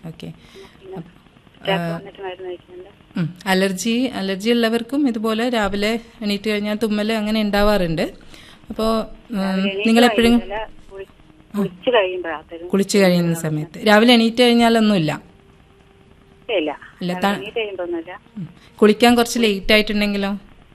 Okay staff വന്നിട്ട് മരുന്ന് കഴിക്കുന്നുണ്ട് ഉം. അലർജി അലർജി ഉള്ളവർക്കും ഇതുപോലെ രാവിലെ എണീറ്റ് കഴിഞ്ഞാൽ തുമ്മൽ അങ്ങനെ ഉണ്ടാവാറുണ്ട് അപ്പോൾ നിങ്ങൾ എപ്പോഴും അല്ല, കുളി- കുളിച്ച് കഴിയുമ്പോഴാത്തരും കുളിച്ച് കഴിയുന്ന സമയത്ത് രാവിലെ എണീറ്റ് കഴിഞ്ഞാലൊന്നുമില്ല ഇല്ല ഇല്ല, ത- എണീറ്റ് കഴിയുമ്പോഴൊന്നുമില്ല ഉം. കുളിക്കാൻ കുറച്ച് ലേറ്റ് ആയിട്ടുണ്ടെങ്കിലോ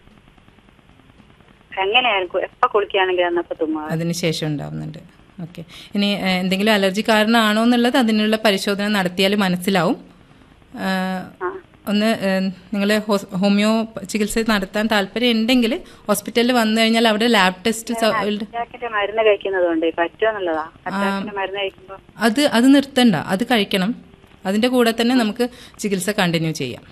എങ്ങനെയായിരിക്കും എപ്പോ കുളിക്കുകയാണെങ്കിൽ അന്നപ്പോ തുമ്മാ അതിന് ശേഷം ഉണ്ടാവുന്നുണ്ട് ഓക്കെ ഇനി ഏഹ്, എന്തെങ്കിലും അലർജി കാരണമാണോ എന്നുള്ളത് അതിനുള്ള പരിശോധന നടത്തിയാൽ മനസ്സിലാവും ഏഹ്, ഒന്ന് നിങ്ങൾ ഹോമിയോ ചികിത്സ നടത്താൻ താല്പര്യം ഉണ്ടെങ്കിൽ ഹോസ്പിറ്റലിൽ വന്നു കഴിഞ്ഞാൽ അവിടെ ലാബ് ടെസ്റ്റ് സൗ- അറ്റാക്കിന്റെ മരുന്ന് കഴിക്കുന്നതുകൊണ്ട് പറ്റുമെന്നുള്ളതാ അറ്റാക്കിന്റെ മരുന്ന് കഴിക്കുമ്പോ അത് അത് നിർത്തണ്ട അത് കഴിക്കണം അതിന്റെ കൂടെ തന്നെ നമുക്ക് ചികിത്സ കണ്ടിന്യൂ ചെയ്യാം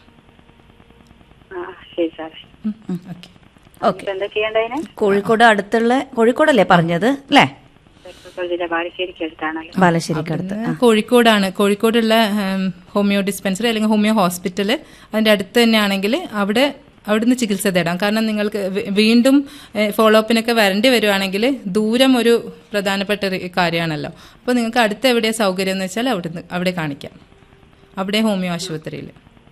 ആ ശരി സാറേ ഓക്കെ ഓക്കെ ഇപ്പൊ എന്താ ചെയ്യേണ്ടതിന് കോഴിക്കോട് അടുത്തുള്ള കോഴിക്കോടല്ലേ പറഞ്ഞത് അല്ലേ കോഴിക്കോട് ജില്ല ബാലുശ്ശേരിക്ക് അടുത്താണല്ലോ ബാലശ്ശേരിക്ക് അടുത്ത് ഇത് കോഴിക്കോടാണ് കോഴിക്കോടുള്ള ഉം, ഹോമിയോ ഡിസ്പെൻസറി അല്ലെങ്കിൽ ഹോമിയോ ഹോസ്പിറ്റൽ അതിന്റെ അടുത്ത് തന്നെയാണെങ്കിൽ അവിടെ അവിടുന്ന് ചികിത്സ തേടാം കാരണം നിങ്ങൾക്ക് വി- വീണ്ടും ഫോളോ അപ്പിനൊക്കെ വരേണ്ടി വരുവാണെങ്കിൽ ദൂരം ഒരു പ്രധാനപ്പെട്ട ഒരു കാര്യമാണല്ലോ അപ്പോൾ നിങ്ങൾക്ക് അടുത്ത് എവിടെയാണ് സൗകര്യം എന്ന് വെച്ചാൽ അവിടുന്ന് അവിടെ കാണിക്കാം അവിടെ ഹോമിയോ ആശുപത്രിയിൽ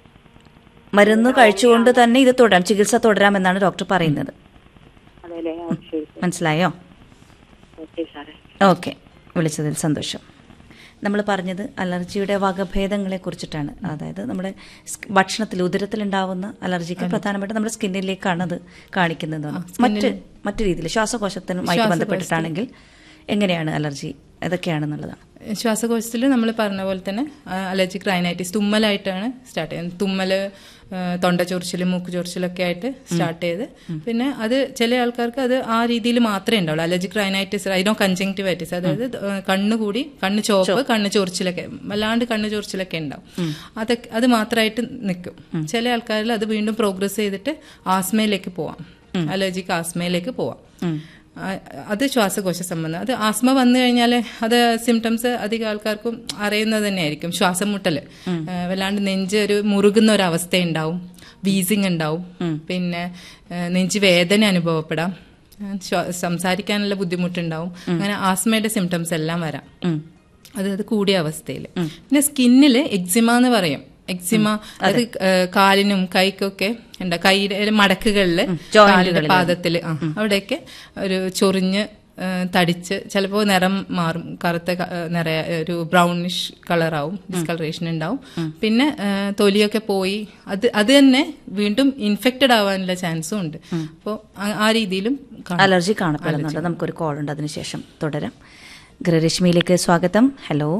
മരുന്ന് കഴിച്ചുകൊണ്ട് തന്നെ ഇത് തുടരാം ചികിത്സ തുടരാമെന്നാണ് ഡോക്ടർ പറയുന്നത് അതെല്ലേ ആ, ശരി ശരി മനസ്സിലായോ ഓക്കെ സാറേ ഓക്കെ വിളിച്ചതിൽ സന്തോഷം നമ്മൾ പറഞ്ഞത് അലർജിയുടെ വകഭേദങ്ങളെ കുറിച്ചിട്ടാണ് അതായത് നമ്മുടെ സ്- ഭക്ഷണത്തിൽ ഉദരത്തിലുണ്ടാവുന്ന അലർജിക്ക് പ്രധാനമായിട്ട് നമ്മുടെ സ്കിന്നിലേക്കാണ് അത് കാണിക്കുന്നത് മറ്റ് മറ്റു രീതിയിൽ ശ്വാസകോശത്തിനുമായിട്ട് ബന്ധപ്പെട്ടിട്ടാണെങ്കിൽ എങ്ങനെയാണ് അലർജി ഏതൊക്കെയാണെന്നുള്ളതാണ് ശ്വാസകോശത്തിൽ നമ്മൾ പറഞ്ഞ പോലെ തന്നെ അലർജിക് റൈനൈറ്റിസ് തുമ്മലായിട്ടാണ് സ്റ്റാർട്ട് ചെയ്യുന്നത് തുമ്മല് ആ, തൊണ്ട ചൊറിച്ചിൽ മൂക്ക് ചൊറിച്ചിലൊക്കെ ആയിട്ട് സ്റ്റാർട്ട് ചെയ്ത് പിന്നെ അത് ചില ആൾക്കാർക്ക് അത് ആ രീതിയിൽ മാത്രമേ ഉണ്ടാവുള്ളൂ അലർജിക് റൈനൈറ്റിസ് റൈനോ കഞ്ചങ്ക്ടിവൈറ്റിസ് അതായത് ആ, കണ്ണ് കൂടി കണ്ണ് ചോപ്പ് കണ്ണ് ചൊറിച്ചിലൊക്കെ വല്ലാണ്ട് കണ്ണ് ചൊറിച്ചിലൊക്കെ ഉണ്ടാവും അതൊക്കെ അത് മാത്രമായിട്ട് നിൽക്കും ചില ആൾക്കാരിൽ അത് വീണ്ടും പ്രോഗ്രസ് ചെയ്തിട്ട് ആസ്മയിലേക്ക് പോവാം അലർജിക്ക് ആസ്മയിലേക്ക് പോവാം ആ, അത് ശ്വാസകോശ സംബന്ധം അത് ആസ്മ വന്നു കഴിഞ്ഞാൽ അത് സിംറ്റംസ് അധികം ആൾക്കാർക്കും അറിയുന്നത് തന്നെയായിരിക്കും ശ്വാസം മുട്ടല് ആ, വല്ലാണ്ട് നെഞ്ച് ഒരു മുറുകുന്ന ഒരു അവസ്ഥ ഉണ്ടാവും വീസിങ് ഉണ്ടാവും പിന്നെ ആ, നെഞ്ച് വേദന അനുഭവപ്പെടാം ആ, ശ്വാ- സംസാരിക്കാനുള്ള ബുദ്ധിമുട്ടുണ്ടാവും അങ്ങനെ ആസ്മയുടെ സിംറ്റംസ് എല്ലാം വരാം അതായത് കൂടിയ അവസ്ഥയിൽ പിന്നെ സ്കിന്നില് എക്സിമ എന്ന് പറയും എക്സിമ അത് കാലിനും കൈക്കൊക്കെ എന്താ കൈയുടെ മടക്കുകളില് കാലിന്റെ പാദത്തില് ആ, അവിടെയൊക്കെ ഒരു ചൊറിഞ്ഞ് ആ, തടിച്ച് ചിലപ്പോൾ നിറം മാറും കറുത്ത ക- ആ, നിറ ഒരു ബ്രൗണിഷ് കളറാവും ഡിസ്കളറേഷൻ ഉണ്ടാവും പിന്നെ ആ, തൊലിയൊക്കെ പോയി അത് അത് തന്നെ വീണ്ടും ഇൻഫെക്റ്റഡ് ആവാനുള്ള ചാൻസും ഉണ്ട് അപ്പോൾ ആ രീതിയിലും കാണാം. അലർജി കാണപ്പെടുന്നുണ്ട് നമുക്കൊരു കോൾ ഉണ്ട് അതിനുശേഷം തുടരാം ഗൃഹരശ്മിയിലേക്ക് സ്വാഗതം ഹലോ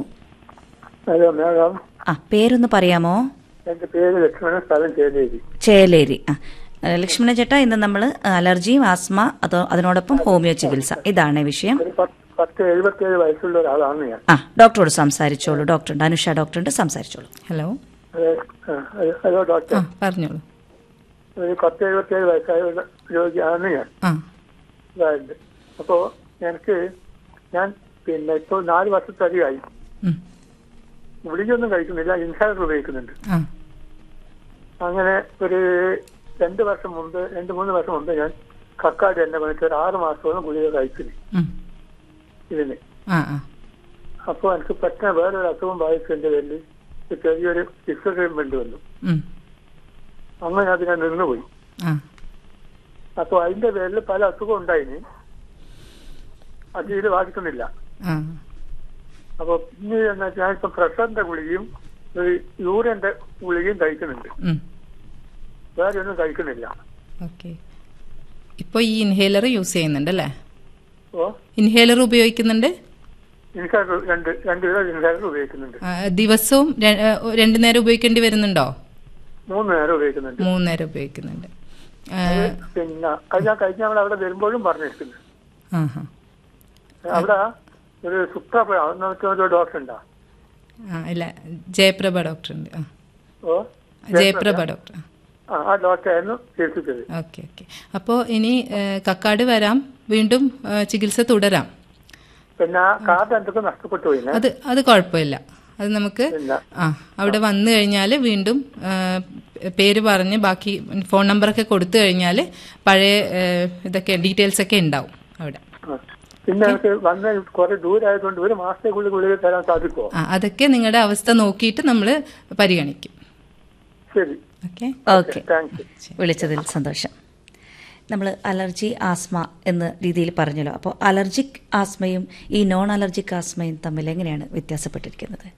ഹലോ മേഡം ആ പേരൊന്ന് പറയാമോ എന്റെ പേര് ലക്ഷ്മണൻ സ്ഥലം ചേലേരി ചേലേരി ആ ഏ, ലക്ഷ്മണ ചേട്ടാ ഇന്ന് നമ്മൾ അലർജിയും ആസ്മ അതോ അതിനോടൊപ്പം ഹോമിയോ ചികിത്സ ഇതാണ് വിഷയം ഒരു പത്ത് പത്ത് എഴുപത്തിയേഴ് വയസ്സുള്ള ഒരാളാണ് ഞാൻ ആ ഡോക്ടറോട് സംസാരിച്ചോളൂ ഡോക്ടറുണ്ട് അനുഷ ഡോക്ടറുണ്ട് സംസാരിച്ചോളൂ ഹലോ അത്, ആ, അത്, ഹലോ ഡോക്ടർ ആ പറഞ്ഞോളൂ ഒരു പത്ത് എഴുപത്തിയേഴ് വയസ്സായ ഒരു രോഗിയാണ് ഞാൻ ആ ഇതായിട്ട് അപ്പോ എനിക്ക് ഞാൻ പിന്നെ ഇപ്പോൾ നാല് വർഷത്തധികമായി ഉം. ഗുളികയൊന്നും കഴിക്കുന്നില്ല ഇൻഹേലർ ഉപയോഗിക്കുന്നുണ്ട് ആ അങ്ങനെ ഒരു രണ്ട് വർഷം മുമ്പ് രണ്ട് മൂന്ന് വർഷം മുമ്പ് ഞാൻ കക്കാട് എന്നെ വന്നിട്ട് ഒരു ആറ് മാസത്തോളം ഗുളിക കഴിച്ചിന് ഉം. ഇതിന് ആ ആ അപ്പോൾ എനിക്ക് പെട്ടെന്ന് വേറൊരു അസുഖം ബാധിച്ചതിന്റെ പേരിൽ ഒരു ചെറിയൊരു ഫിക്സഡ് ട്രീറ്റ്മെന്റ് വന്നു ഉം. അങ്ങനെ അത് ഞാൻ നിന്നുപോയി ആ അപ്പൊ അതിന്റെ പേരിൽ പല അസുഖം ഉണ്ടായിന് അത് ഇത് ബാധിക്കുന്നില്ല ആ അപ്പൊ പിന്നെ എന്ന് വെച്ചാൽ ഞാനിപ്പോ പ്രഷറിന്റെ ഗുളികയും ഒരു യൂറിന്റെ ഗുളികയും കഴിക്കുന്നുണ്ട് ഉം. വേറെ ഒന്നും കഴിക്കുന്നില്ല ഓക്കെ ഇപ്പോൾ ഈ ഇൻഹേലർ യൂസ് ചെയ്യുന്നുണ്ടല്ലേ ഓ ഇൻഹേലർ ഉപയോഗിക്കുന്നുണ്ട് എനിക്ക് അത് രണ്ട് രണ്ട് കിലോ ഇൻഹേലർ ഉപയോഗിക്കുന്നുണ്ട് ആ, ദിവസവും ര- ആ, രണ്ടു നേരം ഉപയോഗിക്കേണ്ടി വരുന്നുണ്ടോ മൂന്ന് നേരം ഉപയോഗിക്കുന്നുണ്ട് മൂന്ന് നേരം ഉപയോഗിക്കുന്നുണ്ട് ആ, പിന്നെ അത് ഞാൻ കഴിഞ്ഞ നമ്മൾ അവിടെ വരുമ്പോഴും പറഞ്ഞിരിക്കുന്നു ആഹാ. അവിടെ ഒരു സുപ്രഭ എന്നൊക്കെ ഒരു ഡോക്ടർ ഉണ്ടാ ആ ഇല്ല ജയപ്രഭ ഡോക്ടർ ഉണ്ട് ആ ഓ ജയപ്രഭ ഡോക്ടർ ആ. ആ, ആ ഡോക്ടറായിരുന്നു ചികിത്സിച്ചത് ഓക്കെ ഓക്കെ അപ്പോൾ ഇനി ആ, കക്കാട് വരാം വീണ്ടും ആ, ചികിത്സ തുടരാം പിന്നെ ആ കാർഡ് എന്തൊക്കെ നഷ്ടപ്പെട്ടു പോയി അത് അത് കുഴപ്പമില്ല അത് നമുക്ക് ഇല്ല. ആ അവിടെ വന്നു കഴിഞ്ഞാൽ വീണ്ടും ആ, പേര് പറഞ്ഞ് ബാക്കി ഫോൺ നമ്പറൊക്കെ കൊടുത്തു കഴിഞ്ഞാൽ പഴയ ആ, ഇതൊക്കെ ഡീറ്റെയിൽസ് ഒക്കെ ഉണ്ടാവും അവിടെ പിന്നെ എനിക്ക് വന്ന കുറെ ദൂരമായതുകൊണ്ട് ഒരു മാസത്തേക്കുള്ളിൽ ഗുളിക തരാൻ സാധിക്കുമോ ആ അതൊക്കെ നിങ്ങളുടെ അവസ്ഥ നോക്കിയിട്ട് നമ്മൾ പരിഗണിക്കും ശരി ഓക്കെ ഓക്കെ താങ്ക് യു വിളിച്ചതിൽ സന്തോഷം നമ്മൾ അലർജി ആസ്മ എന്ന രീതിയിൽ പറഞ്ഞല്ലോ അപ്പോൾ അലർജിക് ആസ്മയും ഈ നോൺ അലർജിക് ആസ്മയും തമ്മിൽ എങ്ങനെയാണ് വ്യത്യാസപ്പെട്ടിരിക്കുന്നത്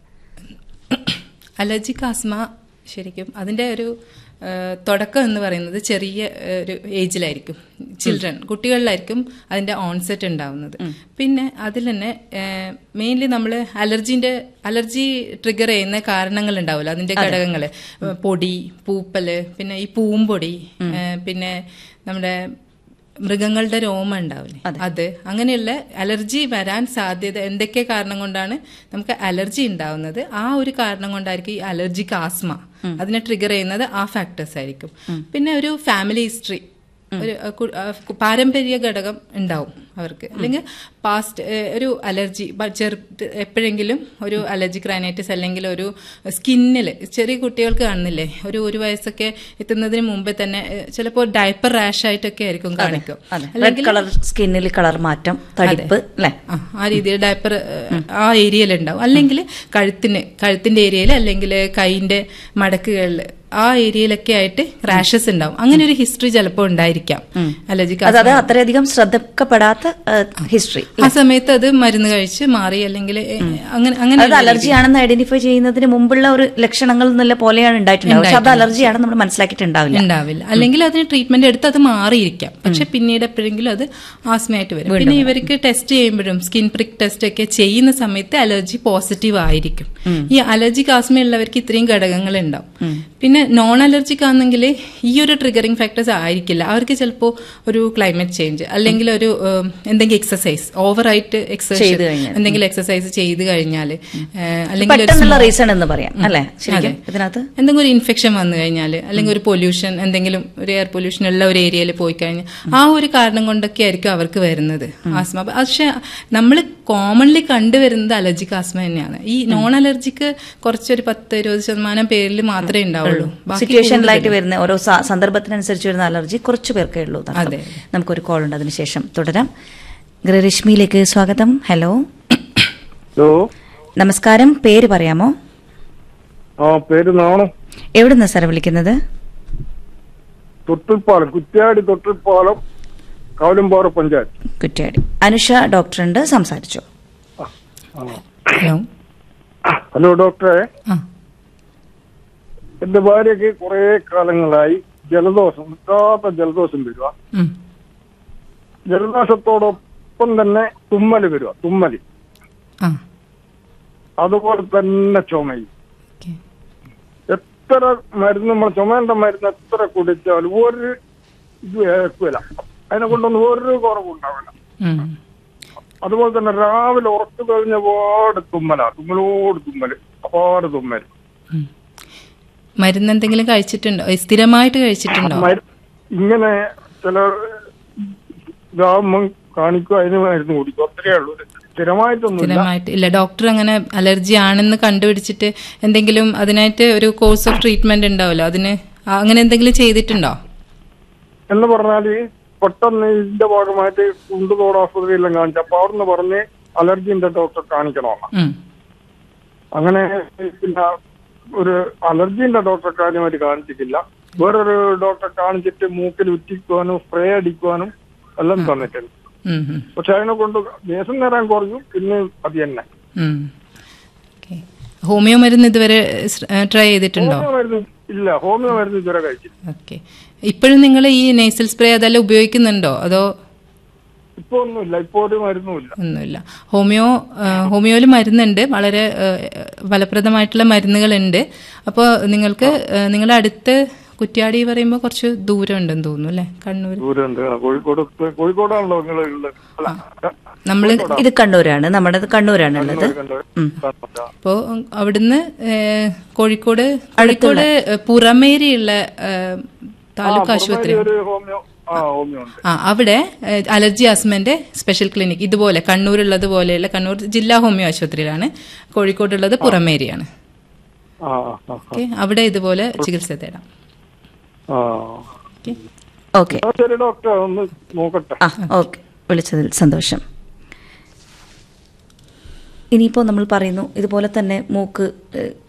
അലർജിക് ആസ്മ ശരിക്കും അതിൻ്റെ ഒരു ആ, തുടക്കം എന്ന് പറയുന്നത് ചെറിയ ആ, ഒരു ഏജിലായിരിക്കും ചിൽഡ്രൻ കുട്ടികളിലായിരിക്കും അതിൻ്റെ ഓൺസെറ്റ് ഉണ്ടാവുന്നത് പിന്നെ അതിൽ തന്നെ മെയിൻലി നമ്മൾ അലർജിൻ്റെ അലർജി ട്രിഗർ ചെയ്യുന്ന കാരണങ്ങൾ ഉണ്ടാവുമല്ലോ അതിൻ്റെ ഘടകങ്ങൾ പൊടി പൂപ്പല് പിന്നെ ഈ പൂമ്പൊടി ആ, പിന്നെ നമ്മുടെ മൃഗങ്ങളുടെ രോമം ഉണ്ടാവില്ലേ അത് അങ്ങനെയുള്ള അലർജി വരാൻ സാധ്യത എന്തൊക്കെ കാരണം കൊണ്ടാണ് നമുക്ക് അലർജി ഉണ്ടാവുന്നത് ആ ഒരു കാരണം കൊണ്ടായിരിക്കും ഈ അലർജിക് ആസ്മ അതിനെ ട്രിഗർ ചെയ്യുന്നത് ആ ഫാക്ടേഴ്സ് ആയിരിക്കും പിന്നെ ഒരു ഫാമിലി ഹിസ്റ്ററി ഒരു അഹ് കു- അഹ് കു- പാരമ്പര്യ ഘടകം ഉണ്ടാവും അവർക്ക് അല്ലെങ്കിൽ പാസ്റ്റ് ഒരു അലർജി ചെറു എപ്പോഴെങ്കിലും ഒരു അലർജിക് റൈനൈറ്റിസ് അല്ലെങ്കിൽ ഒരു സ്കിന്നിൽ ചെറിയ കുട്ടികൾക്ക് കാണുന്നില്ലേ ഒരു ഒരു വയസ്സൊക്കെ എത്തുന്നതിന് മുമ്പേ തന്നെ ചിലപ്പോൾ ഡയപ്പർ റാഷ് ആയിട്ടൊക്കെ ആയിരിക്കും കാണിക്കും അതെ റെഡ് കളർ സ്കിന്നിൽ കളർ മാറ്റം തടിപ്പ് അല്ലേ ആ, ആ രീതിയിൽ ഡയപ്പർ ആ ഏരിയയിൽ ഉണ്ടാവും അല്ലെങ്കിൽ കഴുത്തിന് കഴുത്തിന്റെ ഏരിയയിൽ അല്ലെങ്കിൽ കൈയിന്റെ മടക്കുകളിൽ ആ ഏരിയയിലൊക്കെ ആയിട്ട് റാഷസ് ഉണ്ടാവും അങ്ങനെ ഒരു ഹിസ്റ്ററി ചിലപ്പോൾ ഉണ്ടായിരിക്കാം അലർജിക് അതായത് അത്രയധികം ശ്രദ്ധിക്കപ്പെടാത്ത ഹിസ്റ്ററി ആ സമയത്ത് അത് മരുന്ന് കഴിച്ച് മാറി അല്ലെങ്കിൽ എ, അങ്ങനെ അങ്ങനെ അത് അലർജി ആണെന്ന് ഐഡന്റിഫൈ ചെയ്യുന്നതിന് മുമ്പുള്ള ഒരു ലക്ഷണങ്ങൾ എന്നുള്ള പോലെയാണ് ഉണ്ടായിട്ടുണ്ടാവുക പക്ഷെ അത് അലർജിയാണ് നമ്മൾ മനസ്സിലാക്കിയിട്ടുണ്ടാവില്ല ഉണ്ടാവില്ല അല്ലെങ്കിൽ അതിന് ട്രീറ്റ്മെന്റ് എടുത്ത് അത് മാറിയിരിക്കാം പക്ഷെ പിന്നീട് എപ്പോഴെങ്കിലും അത് ആസ്മയായിട്ട് വരും പിന്നെ ഇവർക്ക് ടെസ്റ്റ് ചെയ്യുമ്പോഴും സ്കിൻ പ്രിക് ടെസ്റ്റ് ഒക്കെ ചെയ്യുന്ന സമയത്ത് അലർജി പോസിറ്റീവ് ആയിരിക്കും ഈ അലർജിക് ആസ്മ ഉള്ളവർക്ക് ഇത്രയും ഘടകങ്ങൾ ഉണ്ടാവും പിന്നെ നോൺ അലർജിക് ആണെങ്കിൽ ഈ ഒരു ട്രിഗറിങ് ഫാക്ടേഴ്സ് ആയിരിക്കില്ല അവർക്ക് ചിലപ്പോൾ ഒരു ക്ലൈമറ്റ് ചേഞ്ച് അല്ലെങ്കിൽ ഒരു ഉം, എന്തെങ്കിലും എക്സസൈസ് ഓവറായിട്ട് എക്സസൈസ് ചെയ്ത് കഴിഞ്ഞാൽ. എന്തെങ്കിലും എക്സസൈസ് ചെയ്ത് കഴിഞ്ഞാൽ അല്ലെങ്കിൽ ഒരു പെട്ടെന്നുള്ള റീസൺ എന്ന് പറയാം അല്ലെ ശരിക്കും ഇതിനകത്ത് എന്തെങ്കിലും ഒരു ഇൻഫെക്ഷൻ വന്നു കഴിഞ്ഞാൽ അല്ലെങ്കിൽ ഒരു പൊല്യൂഷൻ എന്തെങ്കിലും ഒരു എയർ പൊല്യൂഷൻ ഉള്ള ഒരു ഏരിയയിൽ പോയി കഴിഞ്ഞാൽ ആ ഒരു കാരണം കൊണ്ടൊക്കെ ആയിരിക്കും അവർക്ക് വരുന്നത് ആസ്മ പക്ഷെ നമ്മൾ കോമൺലി കണ്ടുവരുന്നത് അലർജിക് ആസ്മ തന്നെയാണ് ഈ നോൺ അലർജിക്ക് കുറച്ചൊരു പത്ത് ഇരുപത് ശതമാനം പേരിൽ മാത്രമേ ഉണ്ടാവുള്ളൂ ബാക്കി സിറ്റുവേഷനിലായിട്ട് വരുന്ന ഓരോ സ- സന്ദർഭത്തിനനുസരിച്ച് വരുന്ന അലർജി കുറച്ച് പേർക്കേ ഉള്ളൂ എന്നർത്ഥം. അതെ. നമുക്കൊരു കോൾ ഉണ്ട് അതിനുശേഷം തുടരാം ഗൃഹരശ്മിയിലേക്ക് സ്വാഗതം ഹലോ ഹലോ നമസ്കാരം പേര് പറയാമോ ആ പേര് നാണു എവിടുന്ന സാർ വിളിക്കുന്നത് തൊട്ടിൽപ്പാലം കുറ്റ്യാടി തൊട്ടിൽപ്പാലം കവലമ്പാറ പഞ്ചായത്ത് കുറ്റ്യാടി അനുഷ ഡോക്ടറുണ്ട് സംസാരിച്ചു ഹലോ ഹലോ ഡോക്ടറെ ആ എന്റെ ഭാര്യക്ക് കുറെ കാലങ്ങളായി ജലദോഷം നിൽക്കാത്ത ജലദോഷം വരിക ഉം. ജലദോഷത്തോടൊപ്പം തന്നെ തുമ്മല് വരിക തുമ്മല് ആ അതുപോലെ തന്നെ ചുമയും ഓക്കെ എത്ര മരുന്ന് നമ്മൾ ചുമേണ്ട മരുന്ന് എത്ര കുടിച്ചാലും ഒരു ഇത് ഏൽക്കൂല അതിനെ കൊണ്ടൊന്നും ഒരു കുറവുണ്ടാവില്ല ഉം. അതുപോലെ തന്നെ രാവിലെ ഉറച്ചു കഴിഞ്ഞ പാട് തുമ്മലാ തുമ്മലോട് തുമ്മല് അപാട് തുമ്മല് ഉം. മരുന്ന് എന്തെങ്കിലും കഴിച്ചിട്ടുണ്ടോ ഏ, സ്ഥിരമായിട്ട് കഴിച്ചിട്ടുണ്ടോ മരു- ഇങ്ങനെ ചില ഇതാവുമ്പം കാണിക്കും അതിന് മരുന്ന് കുടിക്കും അത്രേ ഉള്ളൂ സ്ഥിരമായിട്ടൊന്നുമില്ല സ്ഥിരമായിട്ട് ഇല്ല ഡോക്ടർ അങ്ങനെ അലർജി ആണെന്ന് കണ്ടുപിടിച്ചിട്ട് എന്തെങ്കിലും അതിനായിട്ട് ഒരു കോഴ്സ് ഓഫ് ട്രീറ്റ്മെന്റ് ഉണ്ടാവല്ലോ അതിന് ആ- അങ്ങനെ എന്തെങ്കിലും ചെയ്തിട്ടുണ്ടോ എന്ന് പറഞ്ഞാല് പെട്ടെന്ന് ഇതിന്റെ ഭാഗമായിട്ട് കുണ്ടുതോട് ആസ്പത്രിയിലെല്ലാം കാണിച്ചു അപ്പൊ അവിടുന്ന് പറഞ്ഞ് അലർജിന്റെ ഡോക്ടറെ കാണിക്കണമെന്ന് ഉം. അങ്ങനെ പിന്നെ ഒരു അലർജിന്റെ ഡോക്ടറെ കാര്യമായിട്ട് കാണിച്ചിട്ടില്ല വേറൊരു ഡോക്ടറെ കാണിച്ചിട്ട് മൂക്കിൽ ഉറ്റിക്കുവാനും സ്പ്രേ അടിക്കുവാനും എല്ലാം തന്നിട്ടുണ്ട് ഉം, ഉം, പക്ഷെ അതിനെ കൊണ്ട് ദിവസം നേരം കുറഞ്ഞു പിന്നെ അത് തന്നെ ഉം. ഓക്കേ. ഹോമിയോ മരുന്ന് ഇതുവരെ ട്രൈ ചെയ്തിട്ടുണ്ടോ ഹോമിയോ മരുന്ന് ഇല്ല ഹോമിയോ മരുന്ന് ഇതുവരെ കഴിച്ചില്ല ഓക്കെ ഇപ്പോഴും നിങ്ങൾ ഈ നേസൽ സ്പ്രേ അതെല്ലാം ഉപയോഗിക്കുന്നുണ്ടോ അതോ ഇപ്പൊ ഒന്നുമില്ല ഇപ്പൊ ഒരു മരുന്നുമില്ല ഒന്നുമില്ല ഹോമിയോ ഹോമിയോയിൽ മരുന്നുണ്ട് വളരെ ആ, ഫലപ്രദമായിട്ടുള്ള മരുന്നുകളുണ്ട് അപ്പോൾ നിങ്ങൾക്ക് ആ, നിങ്ങളുടെ അടുത്ത് കുറ്റ്യാടി പറയുമ്പോൾ കുറച്ച് ദൂരം ഉണ്ടെന്ന് തോന്നുന്നു അല്ലേ കണ്ണൂർ ദൂരമുണ്ട് ആ, കോഴിക്കോട് കോഴിക്കോടാണല്ലോ നിങ്ങൾ ഉള്ളത് അല്ല നമ്മൾ ഇത് കണ്ണൂരാണ് നമ്മുടെ കണ്ണൂരാണ് ഉള്ളത് കണ്ടത്. അപ്പോൾ അവിടുന്ന് ഏ, കോഴിക്കോട് കോഴിക്കോട് പുറമേരിയുള്ള ഏ, താലൂക്ക് ആശുപത്രി ഒരു ഹോമിയോ ആ ഹോമിയോ ഉണ്ട് ആ അവിടെ ഏ, അലർജി ആസ്മന്റെ സ്പെഷ്യൽ ക്ലിനിക് ഇതുപോലെ കണ്ണൂരുള്ളത് പോലെയുള്ള കണ്ണൂർ ജില്ലാ ഹോമിയോ ആശുപത്രിയിലാണ് കോഴിക്കോടുള്ളത് പുറമേരിയാണ് ആ ആ, ആ ഓക്കെ അവിടെ ഇതുപോലെ ചികിത്സ തേടാം ആ ഓക്കെ ഓക്കെ ആ, ശരി ഡോക്ടർ ഒന്ന് നോക്കട്ടെ ആ ഓക്കെ വിളിച്ചതിൽ സന്തോഷം ഇനിയിപ്പോൾ നമ്മൾ പറയുന്നു ഇതുപോലെ തന്നെ മൂക്ക് ഏഹ്,